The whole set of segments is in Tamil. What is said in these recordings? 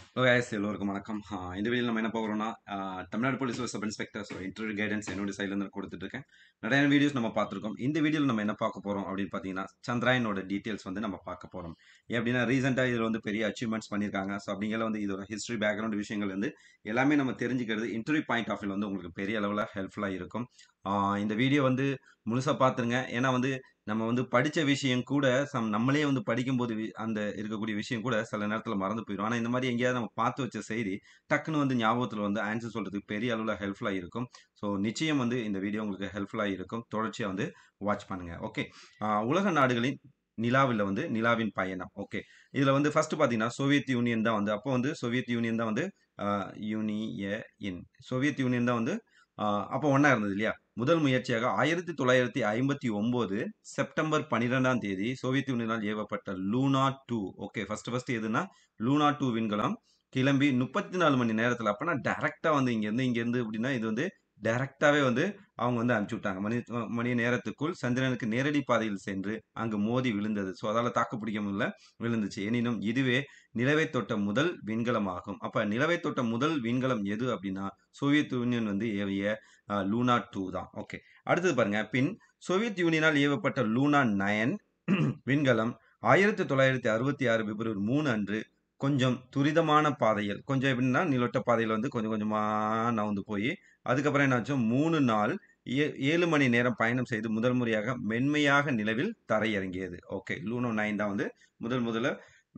கைஸ் எல்லோருக்கும் வணக்கம் ஆ, இந்த வீடியோவில் நம்ம என்ன பார்க்குறோம்னா ஆ, Tamil Nadu police sub inspector so interview guidance என்னோட சைட்லேருந்து கொடுத்துட்டு இருக்கேன் நிறைய வீடியோஸ் நம்ம பார்த்துருக்கோம் இந்த வீடியோவில் நம்ம என்ன பார்க்க போகிறோம் அப்படின்னு பார்த்தீங்கன்னா சந்திராயனோட டீட்டெயில்ஸ் வந்து நம்ம பார்க்க போகிறோம் எப்படின்னா ரீசெண்டாக இதில் வந்து பெரிய அச்சீவ்மெண்ட்ஸ் பண்ணியிருக்காங்க ஸோ அப்படிங்கிற வந்து இதோட ஹிஸ்ட்ரி பேக்ரவுண்ட் விஷயங்கள் வந்து எல்லாமே நம்ம தெரிஞ்சுக்கிறது இன்டர்வியூ பாயிண்ட் ஆஃப் வியூ வந்து உங்களுக்கு பெரிய அளவில் ஹெல்ப்ஃபுல்லாக இருக்கும் ஆ, இந்த வீடியோ வந்து முழுசாக பார்த்துருங்க ஏன்னா வந்து நம்ம வந்து படித்த விஷயம் கூட சம் நம்மளே வந்து படிக்கும்போது வி- அந்த இருக்கக்கூடிய விஷயம் கூட சில நேரத்தில் மறந்து போயிடும் ஆனால் இந்த மாதிரி எங்கேயாவது நம்ம பார்த்து வச்ச செய்தி டக்குன்னு வந்து ஞாபகத்தில் வந்து ஆன்சர் சொல்கிறதுக்கு பெரிய அளவில் ஹெல்ப்ஃபுல்லாக இருக்கும் ஸோ நிச்சயம் வந்து இந்த வீடியோ உங்களுக்கு ஹெல்ப்ஃபுல்லாக இருக்கும் தொடர்ச்சியாக வந்து வாட்ச் பண்ணுங்கள் ஓகே உலக நாடுகளின் நிலாவில் வந்து நிலாவின் பயணம் ஓகே இதில் வந்து ஃபர்ஸ்ட் பார்த்தீங்கன்னா சோவியத் யூனியன் தான் வந்து அப்போ வந்து சோவியத் யூனியன் தான் வந்து யூனியன் சோவியத் யூனியன் தான் வந்து ஆஹ் அப்போ ஒன்றா இருந்தது இல்லையா முதல் முயற்சியாக ஆயிரத்தி தொள்ளாயிரத்தி ஐம்பத்தி ஒன்பது செப்டம்பர் பன்னிரெண்டாம் தேதி சோவியத் யூனியனால் ஏவப்பட்ட Luna two okay first first எதுனா லூனா டூ விண்கலம் கிளம்பி முப்பத்தி நாலு மணி நேரத்தில் அப்போனா டேரெக்டாக வந்து இங்கேருந்து இங்கேருந்து அப்படின்னா இது வந்து டைரக்டாவே வந்து அவங்க வந்து அனுப்பிச்சு விட்டாங்க மணி மணி நேரத்துக்குள் சந்திரனுக்கு நேரடி பாதையில் சென்று அங்கு மோதி விழுந்தது ஸோ அதால தாக்கு பிடிக்க முடியல விழுந்துச்சு எனினும் இதுவே நிலவை தொட்ட முதல் விண்கலம் ஆகும் அப்ப நிலவை தொட்ட முதல் விண்கலம் எது அப்படின்னா சோவியத் யூனியன் வந்து ஏவிய அஹ், லூனா டூ தான் ஓகே அடுத்தது பாருங்க பின் சோவியத் யூனியனால் ஏவப்பட்ட லூனா நயன் விண்கலம் ஆயிரத்தி தொள்ளாயிரத்தி அறுபத்தி ஆறு பிப்ரவரி மூணு அன்று கொஞ்சம் துரிதமான பாதையில் கொஞ்சம் எப்படின்னா நீளொட்ட பாதையில் வந்து கொஞ்சம் கொஞ்சமா நவுந்து போய் அதுக்கப்புறம் என்னாச்சு மூணு நாள் ஏ- ஏழு மணி நேரம் பயணம் செய்து முதல் முறையாக மென்மையாக நிலவில் தரையிறங்கியது ஓகே லூனோ நைன் தான் வந்து முதல் முதல்ல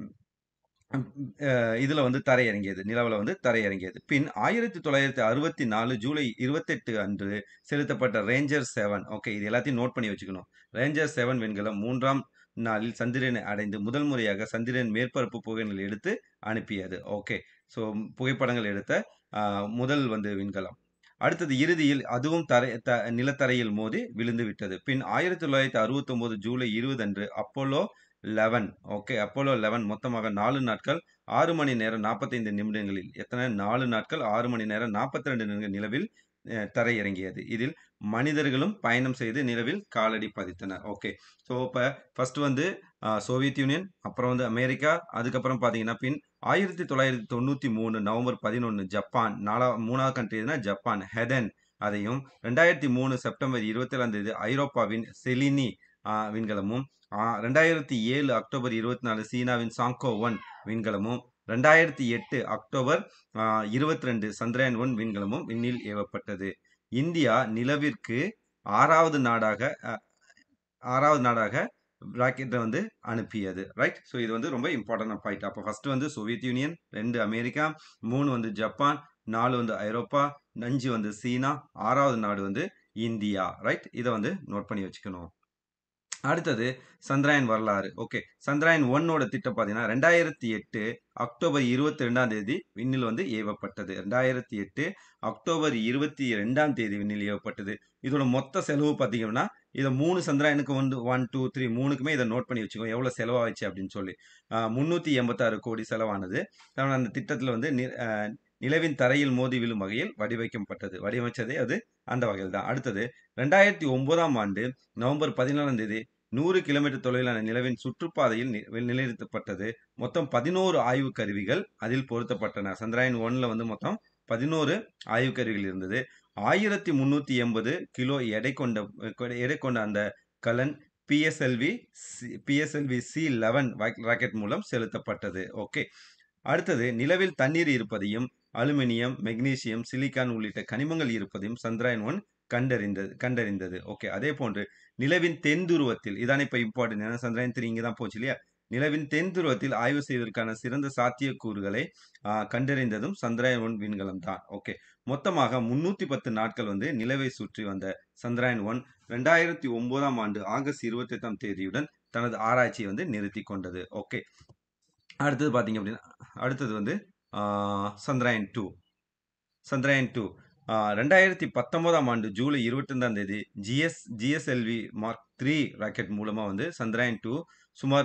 அஹ் இதுல வந்து தரையிறங்கியது நிலவுல வந்து தரையிறங்கியது பின் ஆயிரத்தி தொள்ளாயிரத்தி அறுபத்தி நாலு ஜூலை இருபத்தெட்டு அன்று செலுத்தப்பட்ட ரேஞ்சர் செவன் ஓகே இது எல்லாத்தையும் நோட் பண்ணி வச்சுக்கணும் ரேஞ்சர் செவன் விண்கலம் மூன்றாம் நாளில் சந்திரனை அடைந்து முதல் முறையாக சந்திரன் மேற்பரப்பு புகைகள் எடுத்து அனுப்பியது ஓகே ஸோ புகைப்படங்கள் எடுத்த ஆஹ், முதல் வந்து விண்கலம் அடுத்தது இறுதியில் அதுவும் தரை த நிலத்தரையில் மோதி விழுந்து விட்டது பின் ஆயிரத்தி தொள்ளாயிரத்தி அறுபத்தி ஒன்பது ஜூலை இருபது அன்று Apollo eleven okay Apollo eleven மொத்தமாக நாலு நாட்கள் ஆறு மணி நேரம் நாற்பத்தைந்து நிமிடங்களில் எத்தனை நாலு நாட்கள் ஆறு மணி நேரம் நாற்பத்தி ரெண்டு நிமிடங்கள் நிலவில் அஹ், தரையிறங்கியது இதில் மனிதர்களும் பயணம் செய்து நிலவில் காலடி பதித்தனர் ஓகே ஸோ இப்போ ஃபர்ஸ்ட் வந்து அஹ், சோவியத் யூனியன் அப்புறம் வந்து அமெரிக்கா அதுக்கப்புறம் பார்த்தீங்கன்னா பின் ஆயிரத்தி தொள்ளாயிரத்தி தொண்ணூற்றி மூணு நவம்பர் பதினொன்று ஜப்பான் நாலா மூணாவது கண்ட்ரி எதுனா ஜப்பான் ஹெதன் அதையும் ரெண்டாயிரத்தி மூணு செப்டம்பர் இருபத்தேழாம் தேதி ஐரோப்பாவின் செலினி ஆஹ், விண்கலமும் ஆஹ், ரெண்டாயிரத்தி ஏழு அக்டோபர் இருபத்தி நாலு சீனாவின் சாங்கோ ஒன் விண்கலமும் ரெண்டாயிரத்தி எட்டு அக்டோபர் இருபத்தி ரெண்டு சந்திரயான் ஒன் விண்கலமும் விண்ணில் ஏவப்பட்டது இந்தியா நிலவிற்கு ஆறாவது நாடாக அஹ், ஆறாவது நாடாக ராக்கெட்டை வந்து அனுப்பியது ரைட் ஸோ இது வந்து ரொம்ப இம்பார்ட்டன்ட் பாயிண்ட் அப்போ ஃபர்ஸ்ட் வந்து சோவியத் யூனியன் ரெண்டு அமெரிக்கா மூணு வந்து ஜப்பான் நாலு வந்து ஐரோப்பா அஞ்சு வந்து சீனா ஆறாவது நாடு வந்து இந்தியா ரைட் இதை வந்து நோட் பண்ணி வச்சுக்கணும் அடுத்தது சந்திராயன் வரலாறு ஓகே சந்திராயன் ஒன்னோட திட்டம் பார்த்தீங்கன்னா ரெண்டாயிரத்தி எட்டு அக்டோபர் இருபத்தி ரெண்டாம் தேதி விண்ணில் வந்து ஏவப்பட்டது ரெண்டாயிரத்தி எட்டு அக்டோபர் இருபத்தி ரெண்டாம் தேதி விண்ணில் ஏவப்பட்டது இதோட மொத்த செலவு பார்த்தீங்கன்னா இதை மூணு சந்திராயனுக்கு வந்து ஒன் டூ த்ரீ மூணுக்குமே இதை நோட் பண்ணி வச்சுக்கோ எவ்வளோ செலவாச்சு அப்படின்னு சொல்லி முந்நூற்றி எண்பத்தாறு கோடி செலவானது அதனால அந்த திட்டத்தில் வந்து நி- ஆஹ் நிலவின் தரையில் மோதி விழும் வகையில் வடிவமைக்கப்பட்டது வடிவமைச்சதே அது அந்த வகையில் தான் அடுத்தது ரெண்டாயிரத்தி ஒன்பதாம் ஆண்டு நவம்பர் பதினாலாம் தேதி நூறு கிலோமீட்டர் தொலைவிலான நிலவின் சுற்றுப்பாதையில் நி- நிலைநிறுத்தப்பட்டது மொத்தம் பதினோரு ஆய்வு கருவிகள் அதில் பொருத்தப்பட்டன சந்திராயன் ஒன்ல வந்து மொத்தம் பதினோரு ஆய்வு கருவிகள் இருந்தது ஆயிரத்தி முன்னூத்தி எண்பது கிலோ எடை கொண்ட எடை கொண்ட அந்த கலன் PSLV PSLV C eleven rocket மூலம் செலுத்தப்பட்டது ஓகே அடுத்தது நிலவில் தண்ணீர் இருப்பதையும் அலுமினியம் மெக்னீசியம் சிலிக்கான் உள்ளிட்ட கனிமங்கள் இருப்பதையும் சந்திராயன் ஒன் கண்டறிந்தது கண்டறிந்தது ஓகே அதே போன்று நிலவின் தென் துருவத்தில் இதானே இப்போ இம்பார்ட்டன்ட் ஏன்னா சந்திராயன் த்ரீ இங்கே தான் போச்சு இல்லையா நிலவின் தென் துருவத்தில் ஆய்வு செய்வதற்கான சிறந்த சாத்தியக்கூறுகளை ஆ, கண்டறிந்ததும் சந்திராயன் ஒன் விண்கலம் தான் ஓகே மொத்தமாக முன்னூத்தி பத்து நாட்கள் வந்து நிலவை சுற்றி வந்த சந்திராயன் ஒன் ரெண்டாயிரத்தி ஒன்பதாம் ஆண்டு ஆகஸ்ட் இருபத்தி எட்டாம் தேதியுடன் தனது ஆராய்ச்சியை வந்து நிறுத்தி கொண்டது ஓகே அடுத்தது பார்த்தீங்க அப்படின்னா அடுத்தது வந்து ஆ, சந்திராயன் டூ சந்திராயன் டூ ரெண்டாயிரத்தி பத்தொன்பதாம் ஆண்டு ஜூலை இருபத்தொந்தாம் தேதி GS GSLV mark three rocket மூலமாக வந்து சந்திராயன் டூ சுமார்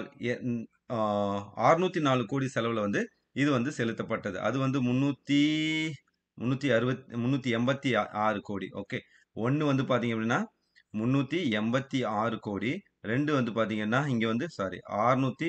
அறுநூத்தி நாலு கோடி செலவில் வந்து இது வந்து செலுத்தப்பட்டது அது வந்து முந்நூற்றி முந்நூற்றி அறுபத் முந்நூற்றி எண்பத்தி ஆறு கோடி ஓகே ஒன்று வந்து பார்த்தீங்க அப்படின்னா முந்நூற்றி எண்பத்தி ஆறு கோடி ரெண்டு வந்து பார்த்தீங்கன்னா இங்கே வந்து சாரி அறுநூற்றி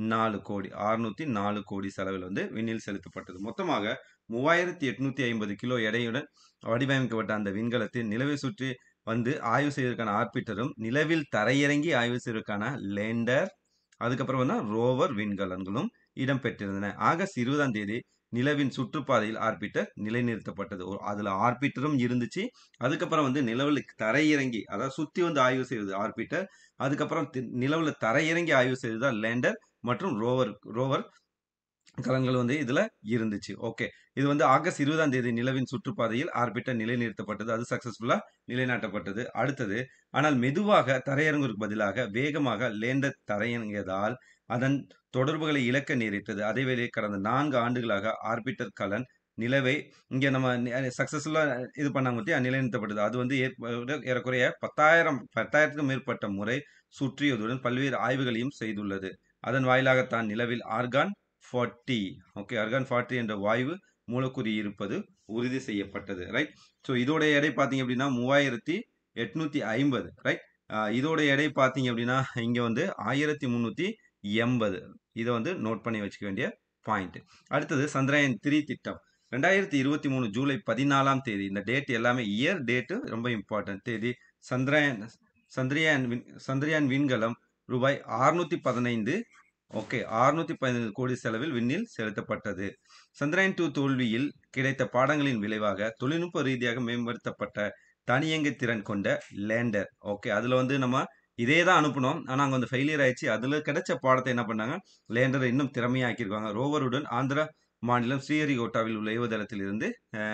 நாலு கோடி அறுநூத்தி நாலு கோடி செலவில் வந்து விண்ணில் செலுத்தப்பட்டது மொத்தமாக மூவாயிரத்தி எட்நூத்தி ஐம்பது கிலோ எடையுடன் வடிவமைக்கப்பட்ட அந்த விண்கலத்தில் நிலவை சுற்றி வந்து ஆய்வு செய்வதற்கான ஆர்பிட்டரும் நிலவில் தரையிறங்கி ஆய்வு செய்வதற்கான லேண்டர் அதுக்கப்புறம் வந்து ரோவர் விண்கலன்களும் இடம்பெற்றிருந்தன ஆகஸ்ட் இருபதாம் தேதி நிலவின் சுற்றுப்பாதையில் ஆர்பிட்டர் நிலைநிறுத்தப்பட்டது ஒரு- அதுல ஆர்பிட்டரும் இருந்துச்சு அதுக்கப்புறம் வந்து நிலவில் தரையிறங்கி அதாவது சுத்தி வந்து ஆய்வு செய்வது ஆர்பிட்டர் அதுக்கப்புறம் தி- நிலவுல தரையிறங்கி ஆய்வு செய்வது தான் லேண்டர் மற்றும் ரோவர் ரோவர் கலன்கள் வந்து இதுல இருந்துச்சு ஓகே இது வந்து ஆகஸ்ட் இருபதாம் தேதி நிலவின் சுற்றுப்பாதையில் ஆர்பிட்டர் நிலைநிறுத்தப்பட்டது அது சக்சஸ்ஃபுல்லா நிலைநாட்டப்பட்டது அடுத்தது ஆனால் மெதுவாக தரையிறங்குவதற்கு பதிலாக வேகமாக லேண்டர் தரையிறங்கியதால் அதன் தொடர்புகளை இழக்க நேரிட்டது அதேவேளை கடந்த நான்கு ஆண்டுகளாக ஆர்பிட்டர் கலன் நிலவை இங்க நம்ம சக்சஸ்ஃபுல்லா இது பண்ணாங்க பத்தி நிலைநிறுத்தப்பட்டது அது வந்து ஏற்ப- ஏறக்குறைய பத்தாயிரம் பத்தாயிரத்துக்கும் மேற்பட்ட முறை சுற்றியதுடன் பல்வேறு ஆய்வுகளையும் செய்துள்ளது அதன் வாயிலாகத்தான் நிலவில் argon forty okay argon forty என்ற வாயு மூலக்கூறு இருப்பது உறுதி செய்யப்பட்டது ரைட் ஸோ இதோட எடை பார்த்தீங்க அப்படின்னா மூவாயிரத்தி எட்நூத்தி ஐம்பது ரைட் இதோட எடை பார்த்தீங்க அப்படின்னா இங்க வந்து ஆயிரத்தி முந்நூற்றி எண்பது இதை வந்து நோட் பண்ணி வச்சுக்க வேண்டிய பாயிண்ட் அடுத்தது சந்திராயன் த்ரீ திட்டம் ரெண்டாயிரத்தி இருபத்தி மூணு ஜூலை பதினாலாம் தேதி இந்த டேட் எல்லாமே இயர் டேட்டு ரொம்ப இம்பார்ட்டன்ட் தேதி சந்திராயன் சந்திரயான் விண் சந்திரயான் விண்கலம் ரூபாய் அறுநூத்தி பதினைந்து ஓகே அறுநூத்தி பதினைந்து கோடி செலவில் விண்ணில் செலுத்தப்பட்டது சந்திரயான் டூ தோல்வியில் கிடைத்த பாடங்களின் விளைவாக தொழில்நுட்ப ரீதியாக மேம்படுத்தப்பட்ட தானியங்கு திறன் கொண்ட லேண்டர் ஓகே அதுல வந்து நம்ம இதே தான் அனுப்புனோம் ஆனா அங்க வந்து ஃபெயிலியர் ஆயிடுச்சு அதுல கிடைச்ச பாடத்தை என்ன பண்ணாங்க லேண்டரை இன்னும் திறமையா ஆக்கியிருக்காங்க ரோவருடன் ஆந்திரா மாநிலம் ஸ்ரீஹரிகோட்டாவில் உள்ள ஏவுதளத்தில் இருந்து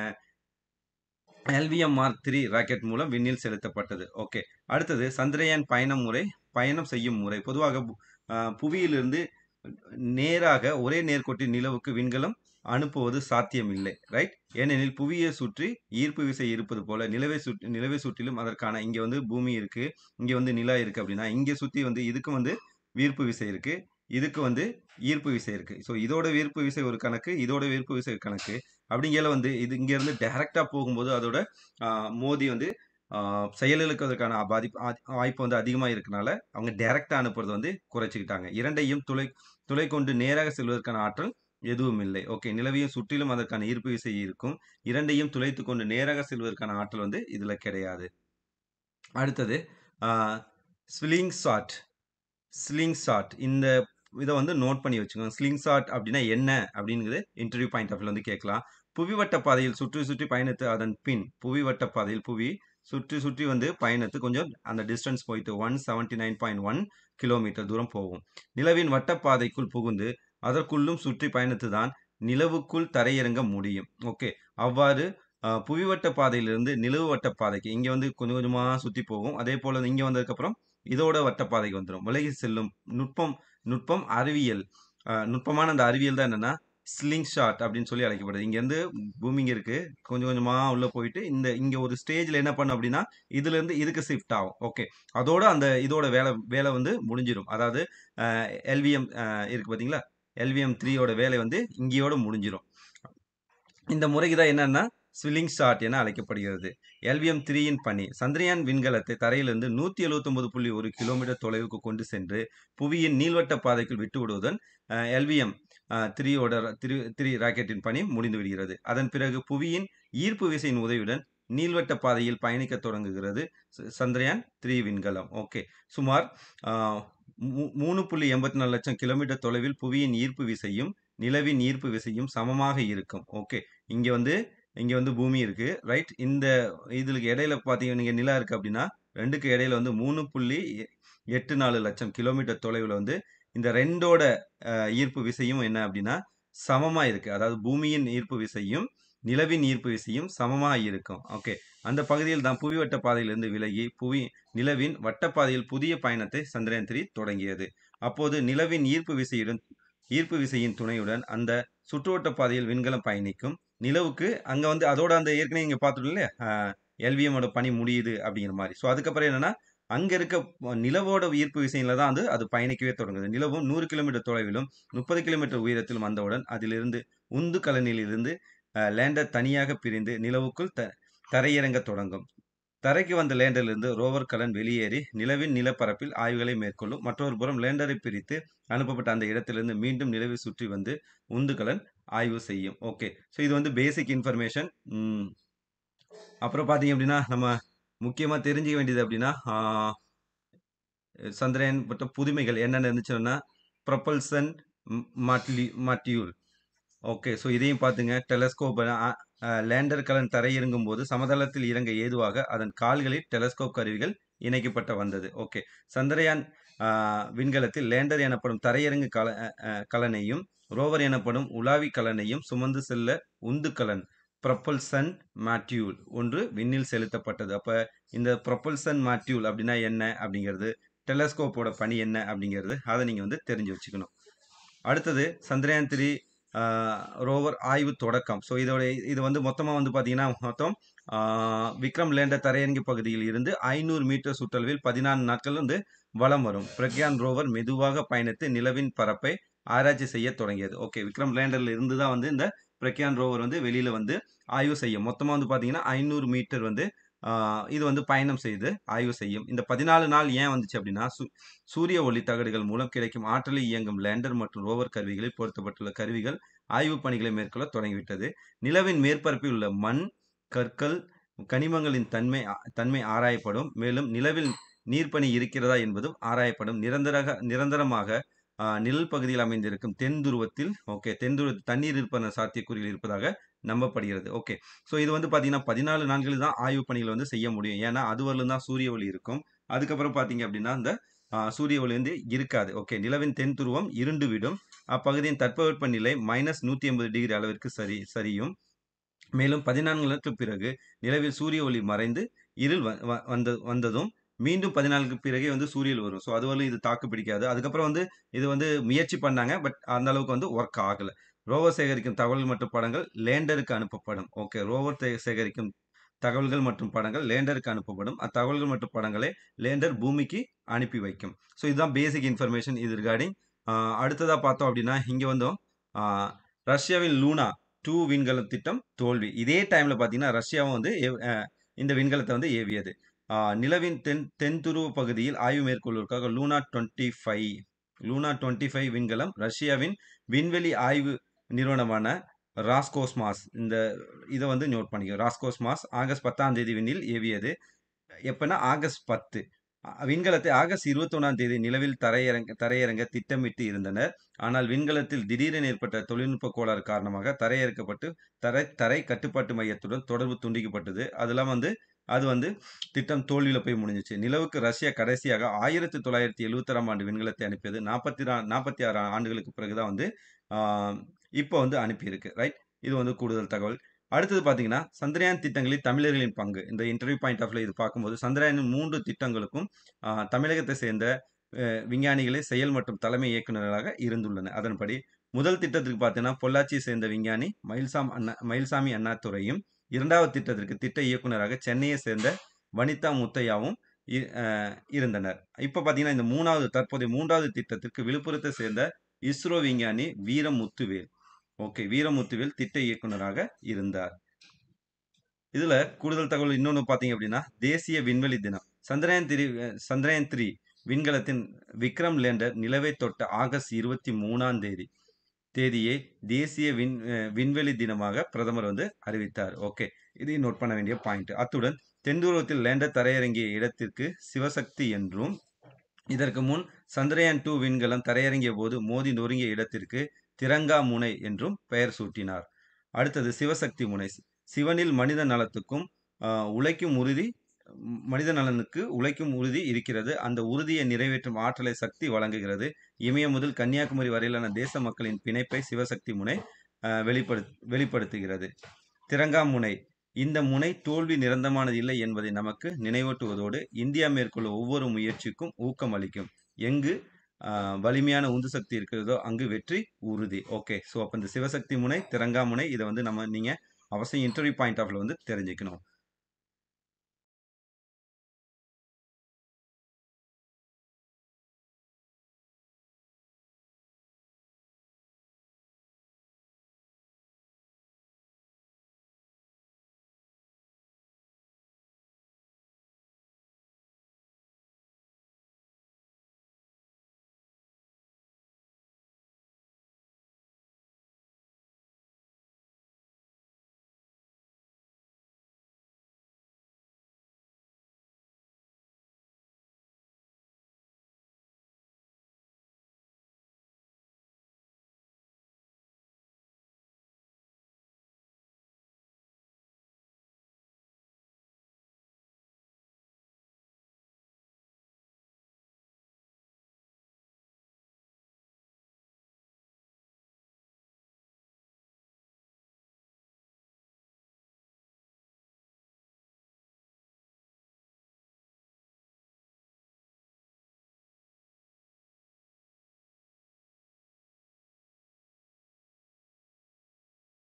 எல்விஎம் மார்க் த்ரீ ராக்கெட் மூலம் விண்ணில் செலுத்தப்பட்டது ஓகே அடுத்தது சந்திரயான் பயணம் முறை பயணம் செய்யும் முறை பொதுவாக பு- அஹ், புவியிலிருந்து நேராக ஒரே நேர்கோட்டில் நிலவுக்கு விண்கலம் அனுப்புவது சாத்தியமில்லை ரைட் ஏனெனில் புவியை சுற்றி ஈர்ப்பு விசை இருப்பது போல நிலவை சுற்றி நிலவை சுற்றிலும் அதற்கான இங்க வந்து பூமி இருக்கு இங்க வந்து நிலா இருக்கு அப்படின்னா இங்க சுத்தி வந்து இதுக்கு வந்து ஈர்ப்பு விசை இருக்கு இதுக்கு வந்து ஈர்ப்பு விசை இருக்கு ஸோ இதோட ஈர்ப்பு விசை ஒரு கணக்கு இதோட ஈர்ப்பு விசை ஒரு கணக்கு அப்படிங்கிற வந்து இது இங்க இருந்து டைரக்டா போகும்போது அதோட ஆஹ், மோதி வந்து ஆஹ், செயலிழக்கிறதுக்கான பாதிப்பு ஆ- வாய்ப்பு வந்து அதிகமாக இருக்கனால அவங்க டைரக்டா அனுப்புறது வந்து குறைச்சிக்கிட்டாங்க இரண்டையும் துளை துளை கொண்டு நேராக செல்வதற்கான ஆற்றல் எதுவும் இல்லை ஓகே நிலவையும் சுற்றிலும் அதற்கான ஈர்ப்பு விசை இருக்கும் இரண்டையும் துளைத்து கொண்டு நேராக செல்வதற்கான ஆற்றல் வந்து இதுல கிடையாது அடுத்தது ஸ்விலிங் ஷாட் ஸ்லிங் ஷாட் இந்த இதை வந்து நோட் பண்ணி வச்சுக்கோங்க ஸ்லிங் ஷாட் அப்படின்னா என்ன அப்படிங்கிறது இன்டர்வியூ பாயிண்ட் ஆஃப் வந்து கேட்கலாம் புவிவட்ட பாதையில் சுற்றி சுற்றி பயணித்து அதன் பின் புவிவட்ட பாதையில் புவி சுற்றி சுற்றி வந்து பயணித்து கொஞ்சம் அந்த டிஸ்டன்ஸ் போயிட்டு one seventy nine point one kilometre தூரம் போகும் நிலவின் வட்டப்பாதைக்குள் புகுந்து அதற்குள்ளும் சுற்றி பயணித்து தான் நிலவுக்குள் தரையிறங்க முடியும் ஓகே அவ்வாறு அஹ், புவிவட்ட பாதையிலிருந்து நிலவு வட்ட பாதைக்கு இங்க வந்து கொஞ்சம் கொஞ்சமா சுத்தி போகும் அதே போல இங்க வந்ததுக்கப்புறம் இதோட வட்டப்பாதைக்கு வந்துடும் விலகி செல்லும் நுட்பம் நுட்பம் அறிவியல் அஹ், நுட்பமான அந்த அறிவியல் தான் என்னன்னா ஸ்லிங் ஷாட் அப்படின்னு சொல்லி அழைக்கப்படுது இங்க இருந்து பூமி இங்க இருக்கு கொஞ்சம் கொஞ்சமா உள்ள போயிட்டு இந்த இங்க ஒரு ஸ்டேஜ்ல என்ன பண்ணும் அப்படின்னா இதுல இருந்து இதுக்கு ஷிஃப்ட் ஆகும் ஓகே அதோட அந்த இதோட வேலை வேலை வந்து முடிஞ்சிடும் அதாவது எல்விஎம் இருக்கு பாத்தீங்களா எல்விஎம் த்ரீயோட வேலை வந்து இங்கேயோட முடிஞ்சிடும் இந்த முறைக்கு தான் என்னன்னா ஸ்வில்லிங் ஷாட் என அழைக்கப்படுகிறது எல்விஎம் த்ரீயின் பணி சந்திரயான் விண்கலத்தை தரையிலிருந்து நூத்தி எழுபத்தொன்பது புள்ளி ஒரு கிலோமீட்டர் தொலைவுக்கு கொண்டு சென்று புவியின் நீள்வட்ட பாதைக்குள் விட்டு விடுவதுடன் எல்விஎம் த்ரீயோட த்ரீ த்ரீ ராக்கெட்டின் பணி முடிந்து விடுகிறது அதன் பிறகு புவியின் ஈர்ப்பு விசையின் உதவியுடன் நீள்வட்ட பாதையில் பயணிக்க தொடங்குகிறது ச- சந்திரயான் த்ரீ விண்கலம் ஓகே சுமார் ஆஹ், மூ- மூணு புள்ளி எண்பத்தி நாலு லட்சம் கிலோமீட்டர் தொலைவில் புவியின் ஈர்ப்பு விசையும் நிலவின் ஈர்ப்பு விசையும் சமமாக இருக்கும் ஓகே இங்க வந்து இங்க வந்து பூமி இருக்கு ரைட் இந்த இதுக்கு இடையில பாத்தீங்க நீங்க நிலா இருக்கு அப்படின்னா ரெண்டுக்கு இடையில வந்து மூணு புள்ளி எ- எட்டு நாலு லட்சம் கிலோமீட்டர் தொலைவில் வந்து இந்த ரெண்டோட அஹ், ஈர்ப்பு விசையும் என்ன அப்படின்னா சமமா இருக்கு அதாவது பூமியின் ஈர்ப்பு விசையும் நிலவின் ஈர்ப்பு விசையும் சமமா இருக்கும் ஓகே அந்த பகுதியில் தான் புவி வட்ட பாதையிலிருந்து விலகி புவி நிலவின் வட்டப்பாதையில் புதிய பயணத்தை சந்திரயான் த்ரீ தொடங்கியது அப்போது நிலவின் ஈர்ப்பு விசையுடன் ஈர்ப்பு விசையின் துணையுடன் அந்த சுற்றுவட்ட பாதையில் விண்கலம் பயணிக்கும் நிலவுக்கு அங்க வந்து அதோட அந்த ஏற்கனவே இங்க பார்த்துட்டோம் இல்லையா எல்விஎமோட பணி முடியுது அப்படிங்கிற மாதிரி ஸோ அதுக்கப்புறம் என்னன்னா அங்க இருக்க நிலவோட ஈர்ப்பு விசையில தான் வந்து அது பயணிக்கவே தொடங்குது நிலவும் நூறு கிலோமீட்டர் தொலைவிலும் முப்பது கிலோமீட்டர் உயரத்திலும் வந்தவுடன் அதிலிருந்து உந்து கலனில் இருந்து லேண்டர் தனியாக பிரிந்து நிலவுக்குள் த தரையிறங்க தொடங்கும் தரைக்கு வந்த லேண்டரிலிருந்து ரோவர் கலன் வெளியேறி நிலவின் நிலப்பரப்பில் ஆய்வுகளை மேற்கொள்ளும் மற்றொரு புறம் லேண்டரை பிரித்து அனுப்பப்பட்ட அந்த இடத்திலிருந்து மீண்டும் நிலவை சுற்றி வந்து உந்துகலன் ஆய்வு செய்யும் ஓகே ஸோ இது வந்து பேசிக் இன்ஃபர்மேஷன் அப்புறம் பார்த்தீங்க அப்படின்னா நம்ம முக்கியமாக தெரிஞ்சுக்க வேண்டியது அப்படின்னா ஆஹ், சந்திரயான் பட்ட புதுமைகள் என்னென்ன இருந்துச்சுன்னா ப்ரொபல்சன் மாட்லி மாட்யூல் ஓகே ஸோ இதையும் பார்த்துங்க டெலஸ்கோப் லேண்டர் கலன் தரையிறங்கும் போது சமதளத்தில் இறங்க ஏதுவாக அதன் கால்களில் டெலஸ்கோப் கருவிகள் இணைக்கப்பட்ட வந்தது ஓகே சந்திரயான் ஆ, விண்கலத்தில் லேண்டர் எனப்படும் தரையிறங்கு கல அ, அ, கலனையும் ரோவர் எனப்படும் உலாவி கலனையும் சுமந்து செல்ல உந்து கலன் ப்ரொபல்சன் மாட்யூல் ஒன்று விண்ணில் செலுத்தப்பட்டது அப்போ இந்த ப்ரொபல்சன் மாட்யூல் அப்படின்னா என்ன அப்படிங்கிறது டெலஸ்கோப்போட பணி என்ன அப்படிங்கிறது அதை நீங்கள் வந்து தெரிஞ்சு வச்சுக்கணும் அடுத்தது சந்திரயான் த்ரீ ரோவர் ஆய்வு தொடக்கம் ஸோ இதோட இது வந்து மொத்தமாக வந்து பார்த்தீங்கன்னா மொத்தம் ஆஹ், விக்ரம் லேண்டர் தரையரங்கு பகுதியில் இருந்து ஐநூறு மீட்டர் சுற்றளவில் பதினான்கு நாட்கள் வந்து வலம் வரும் பிரக்யான் ரோவர் மெதுவாக பயணித்து நிலவின் பரப்பை ஆராய்ச்சி செய்ய தொடங்கியது ஓகே விக்ரம் லேண்டர்ல இருந்து தான் வந்து இந்த பிரக்யான் ரோவர் வந்து வெளியில வந்து ஆய்வு செய்யும் மொத்தமாக வந்து பார்த்தீங்கன்னா ஐநூறு மீட்டர் வந்து ஆஹ், இது வந்து பயணம் செய்து ஆய்வு செய்யும் இந்த பதினாலு நாள் ஏன் வந்துச்சு அப்படின்னா சு- சூரிய ஒளி தகடுகள் மூலம் கிடைக்கும் ஆற்றலில் இயங்கும் லேண்டர் மற்றும் ரோவர் கருவிகளில் பொருத்தப்பட்டுள்ள கருவிகள் ஆய்வுப் பணிகளை மேற்கொள்ள தொடங்கிவிட்டது நிலவின் மேற்பரப்பில் உள்ள மண் கற்கள் கனிமங்களின் தன்மை தன்மை ஆராயப்படும் மேலும் நிலவில் நீர்ப்பனி இருக்கிறதா என்பதும் ஆராயப்படும் நிரந்தரக நிரந்தரமாக ஆஹ், நிழல் பகுதியில் அமைந்திருக்கும் தென் துருவத்தில் ஓகே தென் துருவத்தில் தண்ணீர் இருப்பன சாத்தியக்கூறுகள் இருப்பதாக நம்பப்படுகிறது ஓகே ஸோ இது வந்து பார்த்தீங்கன்னா பதினாலு நாட்கள் தான் ஆய்வு பணிகளை வந்து செய்ய முடியும் ஏன்னா அது வரலும் தான் சூரிய ஒளி இருக்கும் அதுக்கப்புறம் பார்த்தீங்க அப்படின்னா இந்த ஆஹ், சூரிய ஒளி வந்து இருக்காது ஓகே நிலவின் தென் துருவம் இருண்டு விடும் அப்பகுதியின் தட்பவெப்ப நிலை மைனஸ் நூற்றி எண்பது டிகிரி அளவிற்கு சரி சரியும் மேலும் பதினான்கு நாட்களுக்கு பிறகு நிலவில் சூரிய ஒளி மறைந்து இருள் வ- வ- வந்த வந்ததும் மீண்டும் பதினாலுக்கு பிறகே வந்து சூரியன் வரும் ஸோ அதுவரையும் இது தாக்கு பிடிக்காது அதுக்கப்புறம் வந்து இது வந்து முயற்சி பண்ணாங்க பட் அந்த அளவுக்கு வந்து ஒர்க் ஆகலை ரோவர் சேகரிக்கும் தகவல்கள் மற்றும் படங்கள் லேண்டருக்கு அனுப்பப்படும் ஓகே ரோவர் தே- சேகரிக்கும் தகவல்கள் மற்றும் படங்கள் லேண்டருக்கு அனுப்பப்படும் அத்தகவல்கள் மற்றும் படங்களை லேண்டர் பூமிக்கு அனுப்பி வைக்கும் ஸோ இதுதான் பேசிக் இன்ஃபர்மேஷன் இது ரிகார்டிங் அடுத்ததாக பார்த்தோம் அப்படின்னா இங்கே வந்தோம் ஆஹ், ரஷ்யாவின் லூனா டூ விண்கல திட்டம் தோல்வி இதே டைம்ல பார்த்தீங்கன்னா ரஷ்யாவும் வந்து ஏவ்- அஹ், இந்த விண்கலத்தை வந்து ஏவியது ஆஹ், நிலவின் தென் தென் துருவ பகுதியில் ஆய்வு மேற்கொள்வதற்காக Luna twenty five Luna twenty five விண்கலம் ரஷ்யாவின் விண்வெளி ஆய்வு நிறுவனமான ராஸ்கோஸ்மாஸ் இந்த இதை வந்து நோட் பண்ணிக்கோ ராஸ்கோஸ்மாஸ் ஆகஸ்ட் பத்தாம் தேதி விண்ணில் ஏவியது எப்பன்னா ஆகஸ்ட் பத்து அ- விண்கலத்தை ஆகஸ்ட் இருபத்தொன்னாம் தேதி நிலவில் தரையிறங்க தரையிறங்க திட்டமிட்டு இருந்தனர் ஆனால் விண்கலத்தில் திடீரென ஏற்பட்ட தொழில்நுட்ப கோளாறு காரணமாக தரையிறக்கப்பட்டு தரை தரை கட்டுப்பாட்டு மையத்துடன் தொடர்பு துண்டிக்கப்பட்டது அதெல்லாம் வந்து அது வந்து திட்டம் தோல்வியில் போய் முடிஞ்சிச்சு நிலவுக்கு ரஷ்யா கடைசியாக ஆயிரத்தி தொள்ளாயிரத்தி எழுவத்தாறாம் ஆண்டு விண்கலத்தை அனுப்பியது நாற்பத்தி நாற்பத்தி ஆறு ஆண்டுகளுக்கு பிறகுதான் வந்து ஆஹ், இப்போ வந்து அனுப்பியிருக்கு ரைட் இது வந்து கூடுதல் தகவல் அடுத்தது பார்த்தீங்கன்னா சந்திரயான் திட்டங்களில் தமிழர்களின் பங்கு இந்த இன்டர்வியூ பாயிண்ட் ஆஃப்ல இது பார்க்கும்போது சந்திரயானின் மூன்று திட்டங்களுக்கும் ஆஹ், தமிழகத்தை சேர்ந்த அஹ், விஞ்ஞானிகளே செயல் மற்றும் தலைமை இயக்குநர்களாக இருந்துள்ளனர் அதன்படி முதல் திட்டத்திற்கு பார்த்தீங்கன்னா பொள்ளாச்சியை சேர்ந்த விஞ்ஞானி மயில்சாம் அண்ணா மயில்சாமி அண்ணாதுரையும் இரண்டாவது திட்டத்திற்கு திட்ட இயக்குனராக சென்னையை சேர்ந்த வனிதா முத்தையாவும் இ- அஹ், இருந்தனர் இப்போ பார்த்தீங்கன்னா இந்த மூணாவது தற்போதைய மூன்றாவது திட்டத்திற்கு விழுப்புரத்தை சேர்ந்த இஸ்ரோ விஞ்ஞானி வீரமுத்துவேல் ஓகே வீரமுத்துவேல் திட்ட இயக்குனராக இருந்தார் இதுல கூடுதல் தகவல் இன்னொன்று பார்த்தீங்க அப்படின்னா தேசிய விண்வெளி தினம் சந்திரயான் த்ரீ சந்திரயான் த்ரீ விண்கலத்தின் விக்ரம் லேண்டர் நிலவை தொட்ட ஆகஸ்ட் இருபத்தி மூணாம் தேதி தேதியை தேசிய விண் அஹ் விண்வெளி தினமாக பிரதமர் வந்து அறிவித்தார் ஓகே இதையும் நோட் பண்ண வேண்டிய பாயிண்ட் அத்துடன் தென்துருவத்தில் லேண்டர் தரையிறங்கிய இடத்திற்கு சிவசக்தி என்றும் இதற்கு முன் சந்திரயான் டூ விண்கலம் தரையிறங்கிய போது மோதி நொறுங்கிய இடத்திற்கு திரங்கா முனை என்றும் பெயர் சூட்டினார் அடுத்தது சிவசக்தி முனை சிவனில் மனித நலத்துக்கும் ஆஹ், உழைக்கும் உறுதி ம், மனித நலனுக்கு உழைக்கும் உறுதி இருக்கிறது அந்த உறுதியை நிறைவேற்றும் ஆற்றலை சக்தி வழங்குகிறது இமயம் முதல் கன்னியாகுமரி வரையிலான தேச மக்களின் பிணைப்பை சிவசக்தி முனை ஆஹ், வெளிப்படு வெளிப்படுத்துகிறது திரங்கா முனை இந்த முனை தோல்வி நிரந்தரமானது இல்லை என்பதை நமக்கு நினைவூட்டுவதோடு இந்தியா மேற்கொள்ளும் ஒவ்வொரு முயற்சிக்கும் ஊக்கம் அளிக்கும் எங்கு ஆஹ், வலிமையான உந்து சக்தி இருக்கிறதோ அங்கு வெற்றி உறுதி ஓகே ஸோ அப்போ இந்த சிவசக்தி முனை திரங்கா முனை இதை வந்து நம்ம நீங்கள் அவசியம் இன்டர்வியூ பாயிண்ட் ஆஃப்ல வந்து தெரிஞ்சுக்கணும்